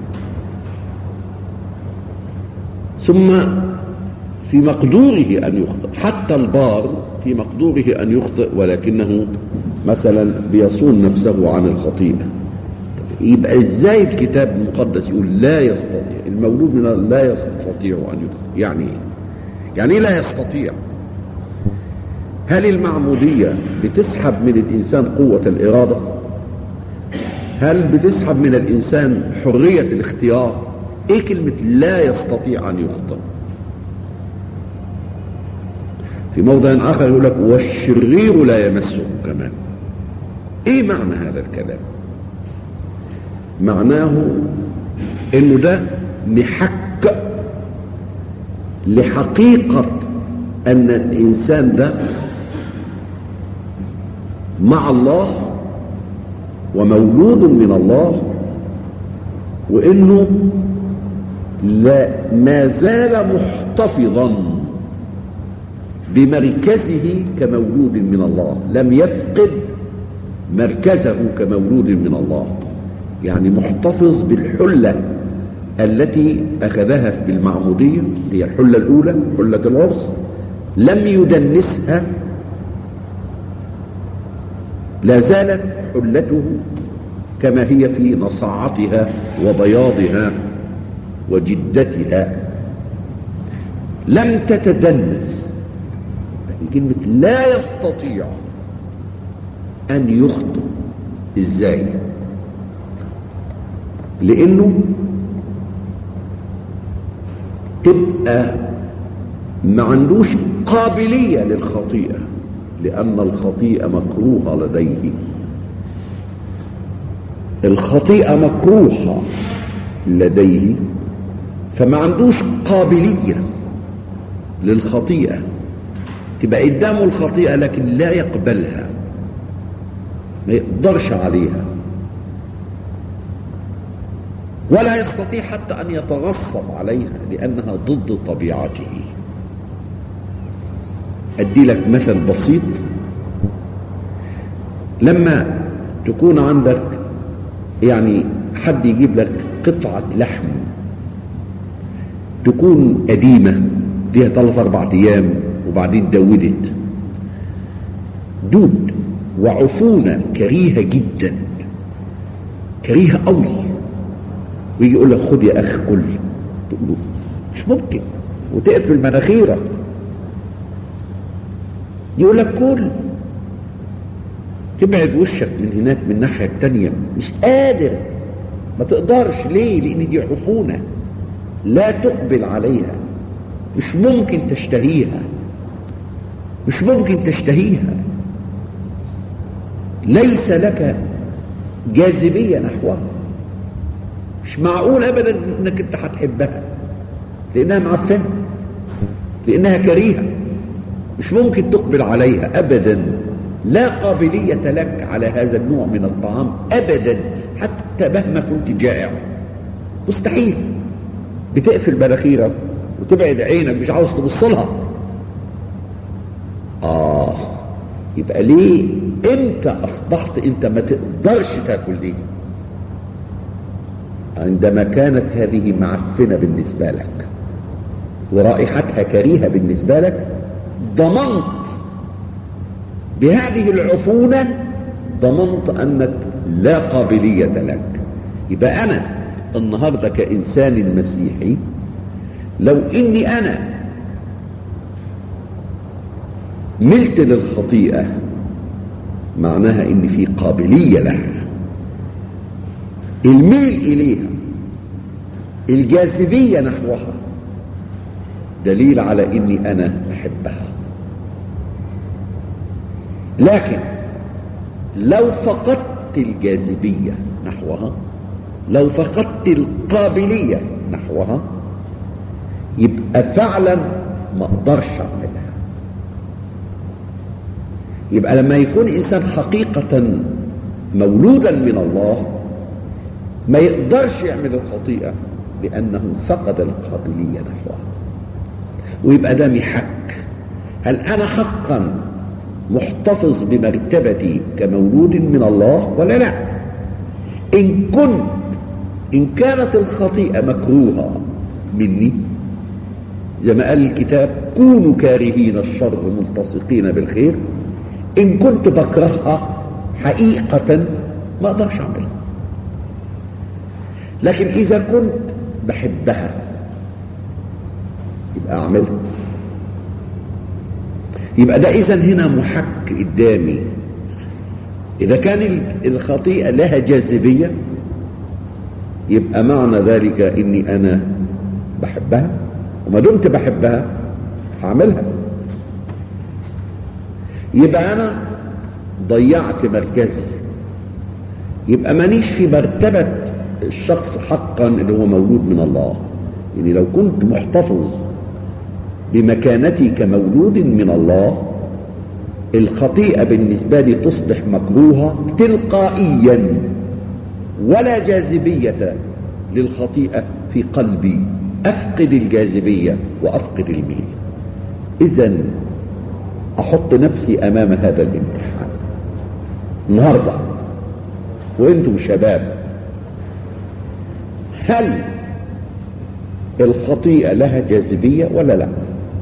ثم في مقدوره ان يخطئ حتى البار في مقدوره ان يخطئ ولكنه مثلا بيصون نفسه عن الخطيئه يبقى ازاي الكتاب المقدس يقول لا يستطيع المولود من لا يستطيع ان يخطئ يعني ايه يعني ايه لا يستطيع هل المعمودية بتسحب من الإنسان قوة الإرادة هل بتسحب من الإنسان حرية الاختيار إيه كلمة لا يستطيع أن يخطئ في موضع آخر يقول لك والشرير لا يمسه كمان إيه معنى هذا الكلام معناه إنه ده محك لحقيقة أن الإنسان ده مع الله ومولود من الله وانه لا ما زال محتفظا بمركزه كمولود من الله لم يفقد مركزه كمولود من الله يعني محتفظ بالحلة التي أخذها بالمعمودية هي الحلة الأولى حلة العرس لم يدنسها لا زالت حلته كما هي في نصاعتها وبياضها وجدتها لم تتدنس كلمة لا يستطيع أن يخطئ إزاي لأنه تبقى ما عندوش قابلية للخطيئة لأن الخطيئة مكروهة لديه الخطيئة مكروهة لديه فما عندوش قابلية للخطيئة تبقى قدامه الخطيئة لكن لا يقبلها ما يقدرش عليها ولا يستطيع حتى أن يتغصب عليها لأنها ضد طبيعته أدي لك مثل بسيط لما تكون عندك يعني حد يجيب لك قطعة لحم تكون قديمة ليها ثلاث أربع أيام وبعدين دودت دود وعفونة كريهة جدا كريهة قوي ويجي يقول لك خد يا أخ كل تقول له مش ممكن وتقفل مناخيرك يقول لك كل تبعد وشك من هناك من الناحية التانية مش قادر ما تقدرش ليه لان دي عفونة لا تقبل عليها مش ممكن تشتهيها مش ممكن تشتهيها ليس لك جاذبية نحوها مش معقول ابدا انك انت هتحبها لانها معفنة لانها كريهة مش ممكن تقبل عليها ابدا لا قابلية لك على هذا النوع من الطعام ابدا حتى مهما كنت جائع مستحيل بتقفل مناخيرك وتبعد عينك مش عاوز تبص لها اه يبقى ليه امتى اصبحت انت ما تقدرش تاكل دي عندما كانت هذه معفنة بالنسبة لك ورائحتها كريهة بالنسبة لك ضمنت بهذه العفونة ضمنت أنك لا قابلية لك يبقى أنا النهاردة كإنسان مسيحي لو إني أنا ملت للخطيئة معناها إن في قابلية لها الميل إليها الجاذبية نحوها دليل على إني أنا أحبها لكن لو فقدت الجاذبية نحوها لو فقدت القابلية نحوها يبقى فعلا ما اقدرش اعملها يبقى لما يكون انسان حقيقة مولودا من الله ما يقدرش يعمل الخطيئة لأنه فقد القابلية نحوها ويبقى ده محك هل أنا حقا محتفظ بمرتبتي كمولود من الله ولا لا إن كنت إن كانت الخطيئة مكروهة مني زي ما قال الكتاب كونوا كارهين الشر ملتصقين بالخير إن كنت بكرهها حقيقة ما أقدرش أعملها لكن إذا كنت بحبها يبقى أعملها يبقى ده إذا هنا محك قدامي إذا كان الخطيئة لها جاذبية يبقى معنى ذلك إني أنا بحبها وما دمت بحبها هعملها يبقى أنا ضيعت مركزي يبقى مانيش في مرتبة الشخص حقا اللي هو مولود من الله يعني لو كنت محتفظ بمكانتي كمولود من الله الخطيئة بالنسبة لي تصبح مكروهة تلقائيا ولا جاذبية للخطيئة في قلبي أفقد الجاذبية وأفقد الميل إذا أحط نفسي أمام هذا الامتحان النهاردة وانتم شباب هل الخطيئة لها جاذبية ولا لا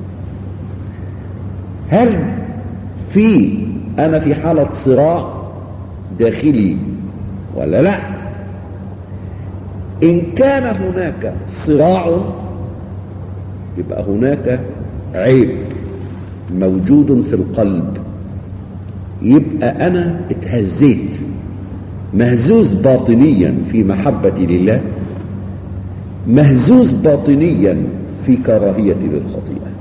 هل في أنا في حالة صراع داخلي ولا لا إن كان هناك صراع يبقى هناك عيب موجود في القلب يبقى أنا اتهزيت مهزوز باطنيا في محبتي لله مهزوز باطنيا في كراهيتي للخطيئة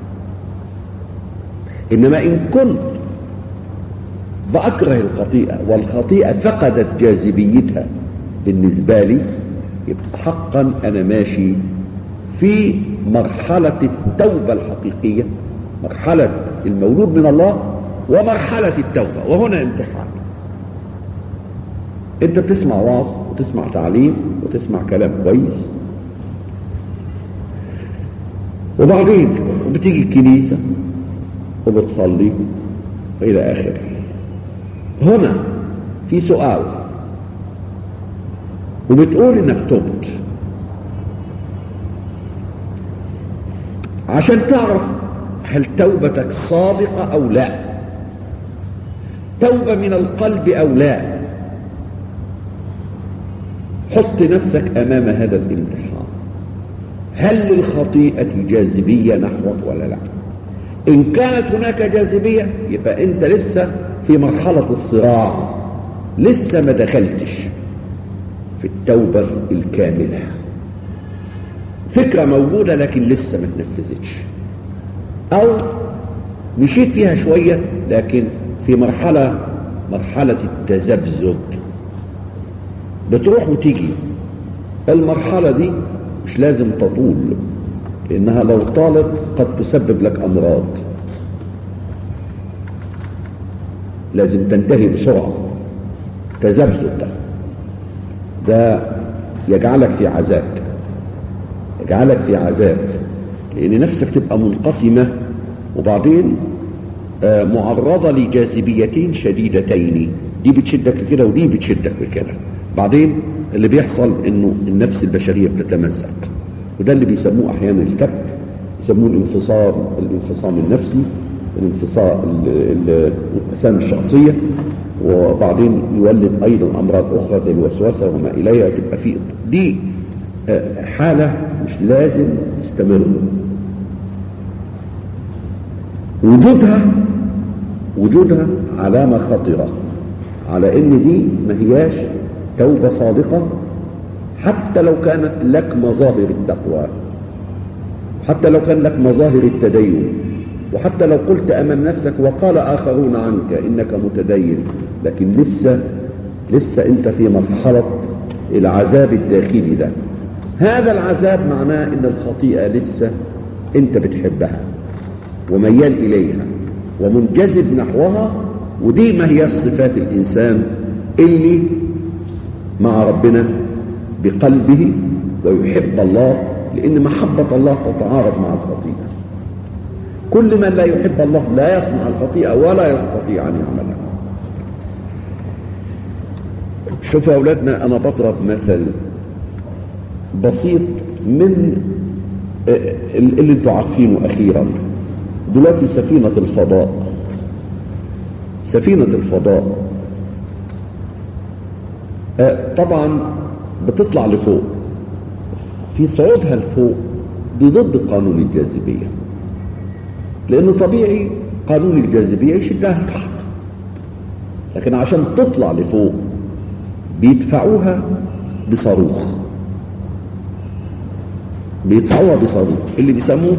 إنما إن كنت بأكره الخطيئة والخطيئة فقدت جاذبيتها بالنسبة لي يبقى حقا أنا ماشي في مرحلة التوبة الحقيقية مرحلة المولود من الله ومرحلة التوبة وهنا امتحان انت بتسمع وعظ وتسمع تعليم وتسمع كلام كويس وبعدين بتيجي الكنيسة وبتصلي إلى آخره هنا في سؤال وبتقول انك تبت عشان تعرف هل توبتك صادقة او لا توبة من القلب او لا حط نفسك امام هذا الامتحان هل للخطيئة جاذبية نحوك ولا لا ان كانت هناك جاذبية يبقى انت لسه في مرحلة الصراع لسه ما دخلتش في التوبة الكاملة فكرة موجودة لكن لسه ما تنفذتش او مشيت فيها شوية لكن في مرحلة مرحلة التذبذب بتروح وتيجي المرحلة دي مش لازم تطول لانها لو طالت قد تسبب لك امراض لازم تنتهي بسرعة تذبذب ده ده يجعلك في عذاب يجعلك في عذاب لان نفسك تبقى منقسمة وبعدين آه معرضة لجاذبيتين شديدتين دي بتشدك لكده ودي بتشدك لكده بعدين اللي بيحصل انه النفس البشرية بتتمزق وده اللي بيسموه احيانا الكبت يسموه الانفصام الانفصام النفسي الانفصام الانقسام الشخصية وبعدين يولد ايضا امراض اخرى زي الوسوسة وما اليها تبقى في دي حالة مش لازم تستمر وجودها وجودها علامة خطرة على ان دي ما هياش توبة صادقة حتى لو كانت لك مظاهر التقوى حتى لو كان لك مظاهر التدين وحتى لو قلت امام نفسك وقال اخرون عنك انك متدين لكن لسه لسه انت في مرحلة العذاب الداخلي ده هذا العذاب معناه ان الخطيئة لسه انت بتحبها وميال اليها ومنجذب نحوها ودي ما هي صفات الانسان اللي مع ربنا بقلبه ويحب الله لان محبة الله تتعارض مع الخطيئة كل من لا يحب الله لا يصنع الخطيئة ولا يستطيع ان يعملها شوفوا يا اولادنا انا بضرب مثل بسيط من اللي انتوا عارفينه اخيرا دلوقتي سفينة الفضاء سفينة الفضاء طبعا بتطلع لفوق في صعودها لفوق دي ضد قانون الجاذبية لأنه طبيعي قانون الجاذبية يشدها لتحت لكن عشان تطلع لفوق بيدفعوها بصاروخ بيدفعوها بصاروخ اللي بيسموه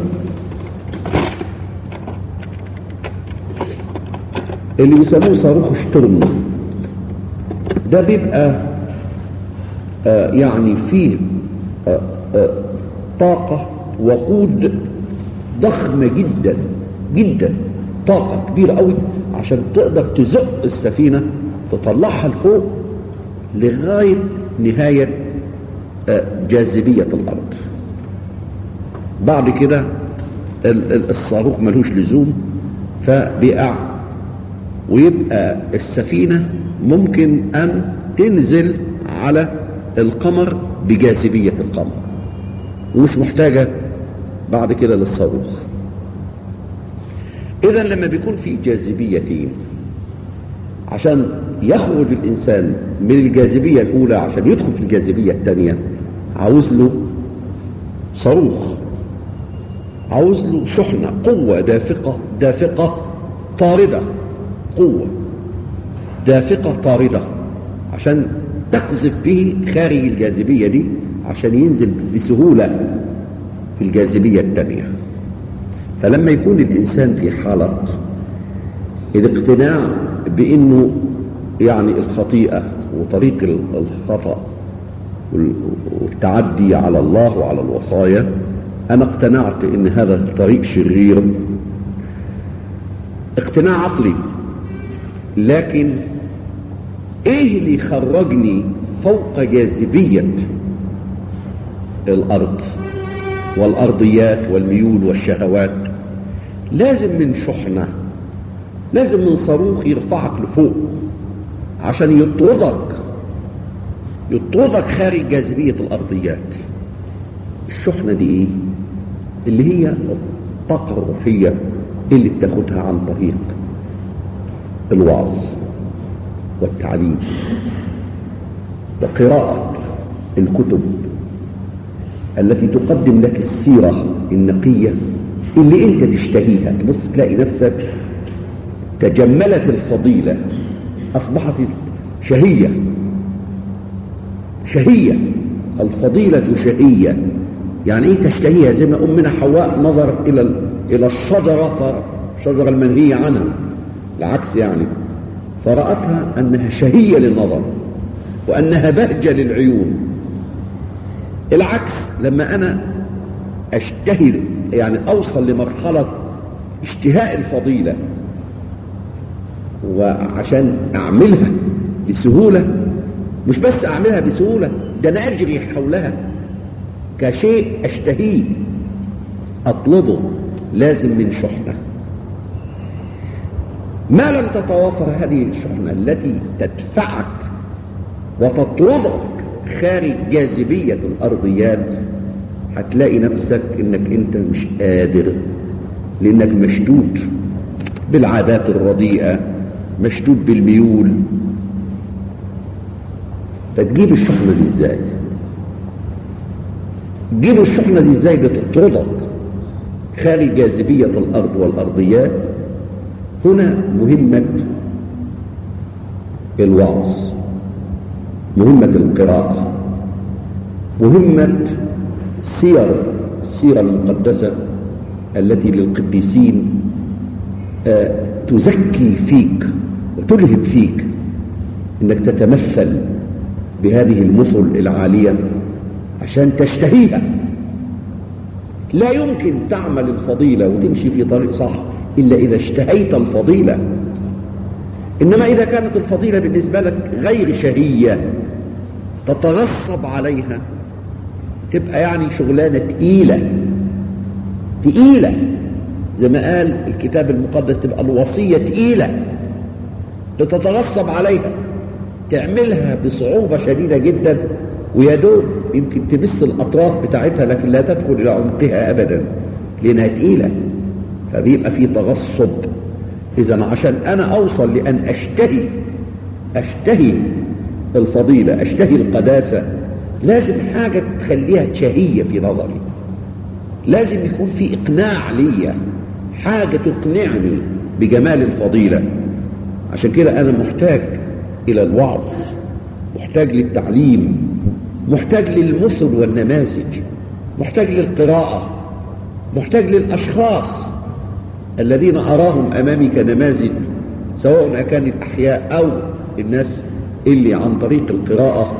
اللي بيسموه صاروخ شترم ده بيبقى آه يعني فيه آه آه طاقة وقود ضخمة جدا جدا طاقة كبيرة قوي عشان تقدر تزق السفينة تطلعها لفوق لغاية نهاية جاذبية الأرض بعد كده الصاروخ ملوش لزوم فبيقع ويبقى السفينة ممكن أن تنزل على القمر بجاذبية القمر ومش محتاجة بعد كده للصاروخ إذا لما بيكون في جاذبيتين عشان يخرج الإنسان من الجاذبية الأولى عشان يدخل في الجاذبية الثانية عاوز له صاروخ عاوز له شحنة قوة دافقة دافقة طاردة قوة دافقة طاردة عشان تقذف به خارج الجاذبية دي عشان ينزل بسهولة في الجاذبية الثانية فلما يكون الإنسان في حالة الاقتناع بأنه يعني الخطيئة وطريق الخطأ والتعدي على الله وعلى الوصايا أنا اقتنعت أن هذا الطريق شرير اقتناع عقلي لكن ايه اللي يخرجني فوق جاذبية الارض والارضيات والميول والشهوات لازم من شحنة لازم من صاروخ يرفعك لفوق عشان يطردك يطردك خارج جاذبية الارضيات الشحنة دي ايه اللي هي الطاقة الروحية اللي بتاخدها عن طريق الوعظ والتعليم وقراءة الكتب التي تقدم لك السيرة النقية اللي انت تشتهيها تبص تلاقي نفسك تجملت الفضيلة أصبحت شهية شهية الفضيلة شهية يعني ايه تشتهيها زي ما أمنا حواء نظرت إلى إلى الشجرة الشجرة المنهية عنها العكس يعني فرأتها أنها شهية للنظر وأنها بهجة للعيون العكس لما أنا أشتهي يعني أوصل لمرحلة اشتهاء الفضيلة وعشان أعملها بسهولة مش بس أعملها بسهولة ده أنا أجري حولها كشيء أشتهيه أطلبه لازم من شحنة ما لم تتوافر هذه الشحنة التي تدفعك وتطردك خارج جاذبية الأرضيات هتلاقي نفسك انك انت مش قادر لانك مشدود بالعادات الرديئة مشدود بالميول فتجيب الشحنة دي ازاي تجيب الشحنة دي ازاي بتطردك خارج جاذبية الأرض والأرضيات هنا مهمة الوعظ مهمة القراءة مهمة سير السيرة المقدسة التي للقديسين آه تزكي فيك وتلهب فيك انك تتمثل بهذه المثل العالية عشان تشتهيها لا يمكن تعمل الفضيلة وتمشي في طريق صح إلا إذا اشتهيت الفضيلة إنما إذا كانت الفضيلة بالنسبة لك غير شهية تتغصب عليها تبقى يعني شغلانة تقيلة تقيلة زي ما قال الكتاب المقدس تبقى الوصية تقيلة تتغصب عليها تعملها بصعوبة شديدة جدا ويا دوب يمكن تمس الأطراف بتاعتها لكن لا تدخل إلى عمقها أبدا لأنها تقيلة فبيبقى في تغصب إذا عشان أنا أوصل لأن أشتهي أشتهي الفضيلة أشتهي القداسة لازم حاجة تخليها شهية في نظري لازم يكون في إقناع ليا حاجة تقنعني بجمال الفضيلة عشان كده أنا محتاج إلى الوعظ محتاج للتعليم محتاج للمثل والنماذج محتاج للقراءة محتاج للأشخاص الذين أراهم أمامي كنماذج سواء كان الأحياء أو الناس اللي عن طريق القراءة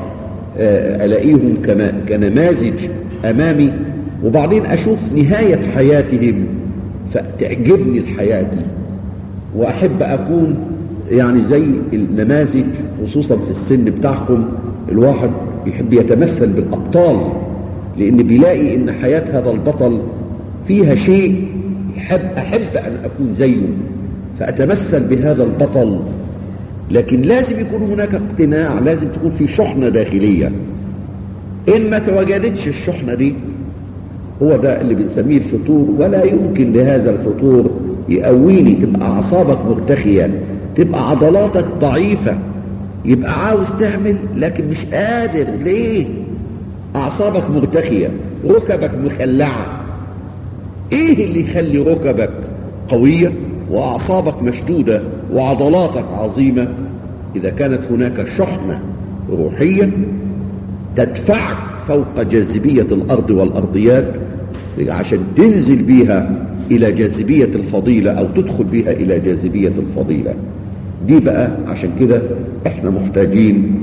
ألاقيهم كنماذج أمامي وبعدين أشوف نهاية حياتهم فتعجبني الحياة دي وأحب أكون يعني زي النماذج خصوصا في السن بتاعكم الواحد يحب يتمثل بالأبطال لأن بيلاقي إن حياة هذا البطل فيها شيء يحب أحب أن أكون زيه فأتمثل بهذا البطل لكن لازم يكون هناك اقتناع لازم تكون في شحنة داخلية إن ما تواجدتش الشحنة دي هو ده اللي بنسميه الفطور ولا يمكن لهذا الفطور يقويني تبقى أعصابك مرتخية تبقى عضلاتك ضعيفة يبقى عاوز تعمل لكن مش قادر ليه أعصابك مرتخية ركبك مخلعة إيه اللي يخلي ركبك قوية وأعصابك مشدودة وعضلاتك عظيمة إذا كانت هناك شحنة روحية تدفعك فوق جاذبية الأرض والأرضيات عشان تنزل بيها إلى جاذبية الفضيلة أو تدخل بيها إلى جاذبية الفضيلة دي بقى عشان كده احنا محتاجين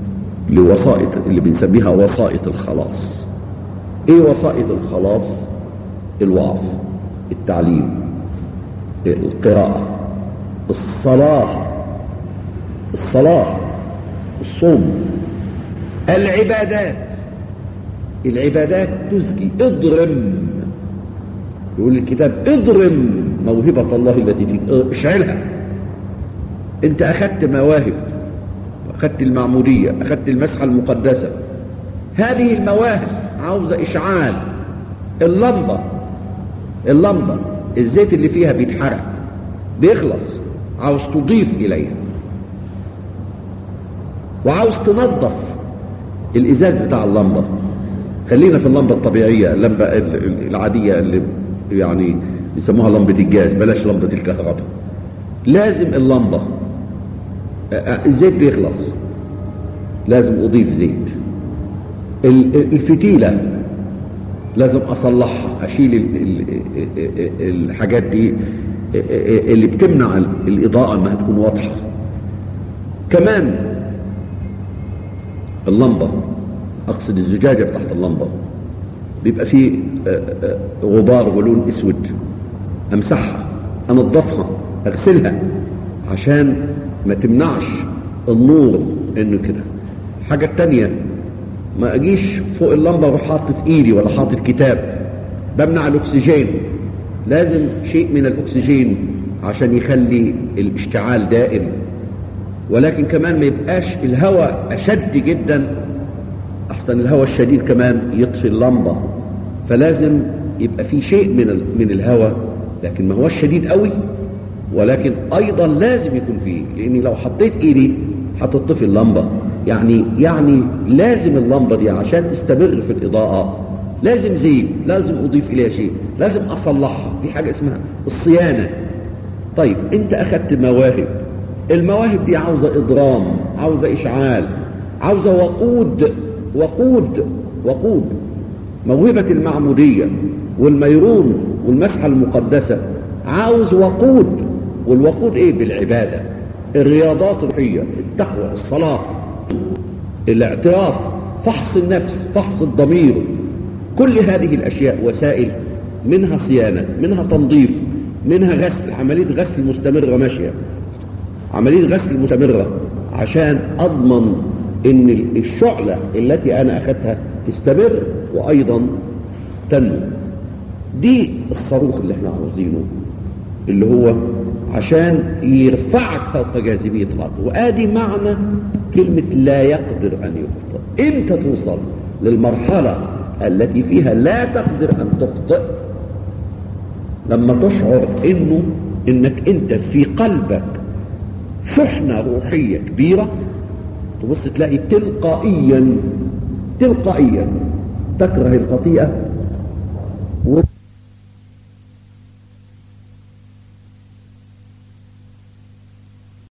لوسائط اللي بنسميها وسائط الخلاص ايه وسائط الخلاص الوعظ التعليم القراءة الصلاة الصلاة الصوم العبادات العبادات تزكي اضرم يقول الكتاب اضرم موهبة الله التي فيك اشعلها انت اخذت مواهب اخذت المعمودية اخذت المسحة المقدسة هذه المواهب عاوزة اشعال اللمبة اللمبة الزيت اللي فيها بيتحرق بيخلص عاوز تضيف اليها وعاوز تنظف الازاز بتاع اللمبة خلينا في اللمبة الطبيعية اللمبة العادية اللي يعني يسموها لمبة الجاز بلاش لمبة الكهرباء لازم اللمبة الزيت بيخلص لازم اضيف زيت الفتيلة لازم اصلحها اشيل الحاجات دي اللي بتمنع الاضاءة انها تكون واضحة كمان اللمبة اقصد الزجاجة تحت اللمبة بيبقى فيه غبار ولون اسود امسحها انظفها اغسلها عشان ما تمنعش النور انه كده الحاجة التانية ما اجيش فوق اللمبة واروح حاطط ايدي ولا حاطط كتاب بمنع الاكسجين لازم شيء من الاكسجين عشان يخلي الاشتعال دائم ولكن كمان ما يبقاش الهواء اشد جدا احسن الهواء الشديد كمان يطفي اللمبة فلازم يبقى في شيء من من الهواء لكن ما هوش شديد قوي ولكن ايضا لازم يكون فيه لاني لو حطيت ايدي هتطفي اللمبة يعني يعني لازم اللمبة دي عشان تستمر في الاضاءة لازم زيت لازم اضيف اليها شيء لازم اصلحها في حاجة اسمها الصيانة طيب انت اخدت مواهب المواهب دي عاوزة اضرام عاوزة اشعال عاوزة وقود وقود وقود موهبة المعمودية والميرون والمسحة المقدسة عاوز وقود والوقود ايه بالعبادة الرياضات الروحية التقوى الصلاة الاعتراف فحص النفس فحص الضمير كل هذه الاشياء وسائل منها صيانة منها تنظيف منها غسل عملية غسل مستمرة ماشية عملية غسل مستمرة عشان اضمن ان الشعلة التي انا اخذتها تستمر وايضا تنمو دي الصاروخ اللي احنا عاوزينه اللي هو عشان يرفعك فوق جاذبية الأرض وآدي معنى كلمة لا يقدر أن يخطئ إمتى توصل للمرحلة التي فيها لا تقدر أن تخطئ لما تشعر إنه إنك أنت في قلبك شحنة روحية كبيرة تبص تلاقي تلقائيا تلقائيا تكره الخطيئة